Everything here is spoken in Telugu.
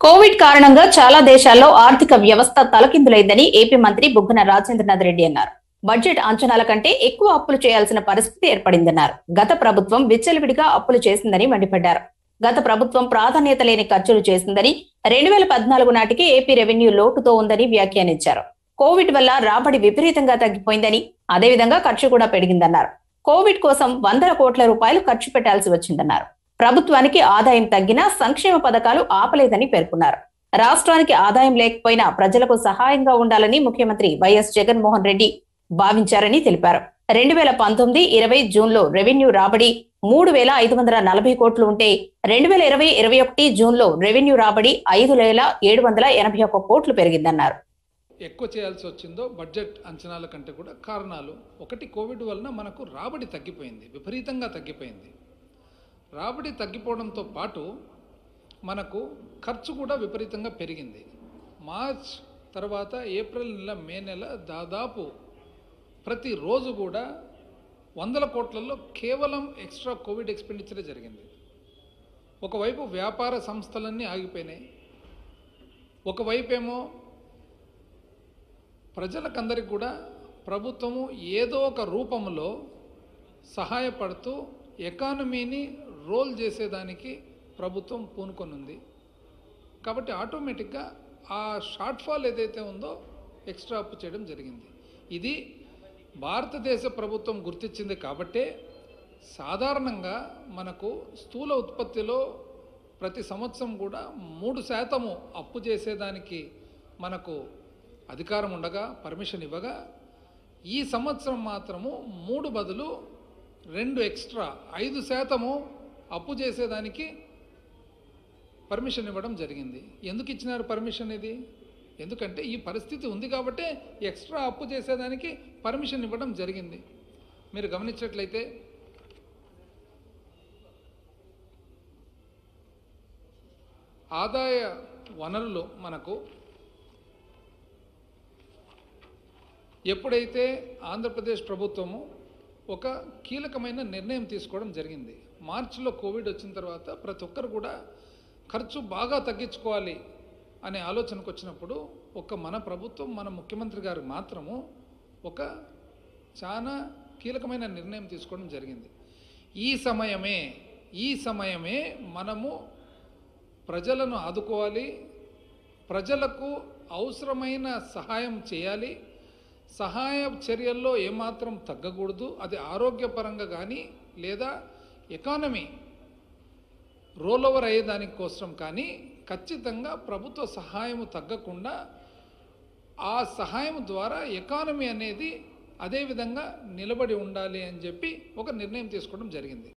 కోవిడ్ కారణంగా చాలా దేశాల్లో ఆర్థిక వ్యవస్థ తలకిందులైందని ఏపీ మంత్రి బుగ్గన రాజేంద్రనాథ్ రెడ్డి అన్నారు బడ్జెట్ అంచనాల కంటే ఎక్కువ అప్పులు చేయాల్సిన పరిస్థితి ఏర్పడిందన్నారు గత ప్రభుత్వం విచ్చలవిడిగా అప్పులు చేసిందని మండిపడ్డారు గత ప్రభుత్వం ప్రాధాన్యత లేని ఖర్చులు చేసిందని రెండు వేల పద్నాలుగు నాటికి ఏపీ రెవెన్యూ లోటుతో ఉందని వ్యాఖ్యానించారు కోవిడ్ వల్ల రాబడి విపరీతంగా తగ్గిపోయిందని అదేవిధంగా ఖర్చు కూడా పెరిగిందన్నారు కోవిడ్ కోసం వందల కోట్ల రూపాయలు ఖర్చు పెట్టాల్సి వచ్చిందన్నారు ప్రభుత్వానికి ఆదాయం తగ్గినా సంక్షేమ పథకాలు ఆపలేదని పేర్కొన్నారు రాష్ట్రానికి ఆదాయం లేకపోయినా ప్రజలకు సహాయంగా ఉండాలని ముఖ్యమంత్రి వైఎస్ జగన్మోహన్ రెడ్డి భావించారని తెలిపారు రెండు వేల పంతొమ్మిది ఇరవై జూన్లో రెవెన్యూ రాబడి మూడు వేల ఐదు వందల నలభై కోట్లు ఉంటే రెండు వేల ఇరవై ఇరవై ఒకటి జూన్లో రెవెన్యూ రాబడి ఐదు వేల ఏడు వందల ఎనభై ఒక్క కోట్లు పెరిగిందన్నారు ఎక్కువ చేయాల్సి వచ్చిందో బడ్జెట్ అంచనాల కంటే కూడా కారణాలు ఒకటి కోవిడ్ వలన మనకు రాబడి తగ్గిపోయింది విపరీతంగా తగ్గిపోయింది రాబడి తగ్గిపోవడంతో పాటు మనకు ఖర్చు కూడా విపరీతంగా పెరిగింది మార్చ్ తర్వాత ఏప్రిల్ నెల మే నెల దాదాపు ప్రతిరోజు కూడా వందల కోట్లలో కేవలం ఎక్స్ట్రా కోవిడ్ ఎక్స్పెండిచరే జరిగింది ఒకవైపు వ్యాపార సంస్థలన్నీ ఆగిపోయినాయి ఒకవైపు ఏమో ప్రజలకందరికి కూడా ప్రభుత్వము ఏదో ఒక రూపంలో సహాయపడుతూ ఎకానమీని రోల్ చేసేదానికి ప్రభుత్వం పూనుకొనుంది కాబట్టి ఆటోమేటిక్గా ఆ షార్ట్ ఫాల్ ఏదైతే ఉందో ఎక్స్ట్రా అప్పు చేయడం జరిగింది ఇది భారతదేశ ప్రభుత్వం గుర్తించింది కాబట్టే సాధారణంగా మనకు స్థూల ఉత్పత్తిలో ప్రతి సంవత్సరం కూడా మూడు శాతము అప్పు చేసేదానికి మనకు అధికారం ఉండగా పర్మిషన్ ఇవ్వగా ఈ సంవత్సరం మాత్రము మూడు బదులు రెండు ఎక్స్ట్రా ఐదు శాతము అప్పు చేసేదానికి పర్మిషన్ ఇవ్వడం జరిగింది ఎందుకు ఇచ్చినారు పర్మిషన్ ఇది ఎందుకంటే ఈ పరిస్థితి ఉంది కాబట్టే ఎక్స్ట్రా అప్పు చేసేదానికి పర్మిషన్ ఇవ్వడం జరిగింది మీరు గమనించినట్లయితే ఆదాయ వనరులు మనకు ఎప్పుడైతే ఆంధ్రప్రదేశ్ ప్రభుత్వము ఒక కీలకమైన నిర్ణయం తీసుకోవడం జరిగింది మార్చిలో కోవిడ్ వచ్చిన తర్వాత ప్రతి ఒక్కరు కూడా ఖర్చు బాగా తగ్గించుకోవాలి అనే ఆలోచనకు వచ్చినప్పుడు ఒక మన ప్రభుత్వం మన ముఖ్యమంత్రి గారు మాత్రము ఒక చాలా కీలకమైన నిర్ణయం తీసుకోవడం జరిగింది ఈ సమయమే ఈ సమయమే మనము ప్రజలను ఆదుకోవాలి ప్రజలకు అవసరమైన సహాయం చేయాలి సహాయ చర్యల్లో ఏమాత్రం తగ్గకూడదు అది ఆరోగ్యపరంగా కానీ లేదా ఎకానమీ రోల్ ఓవర్ అయ్యేదాని కోసం కానీ ఖచ్చితంగా ప్రభుత్వ సహాయం తగ్గకుండా ఆ సహాయం ద్వారా ఎకానమీ అనేది అదే విధంగా నిలబడి ఉండాలి అని చెప్పి ఒక నిర్ణయం తీసుకోవడం జరిగింది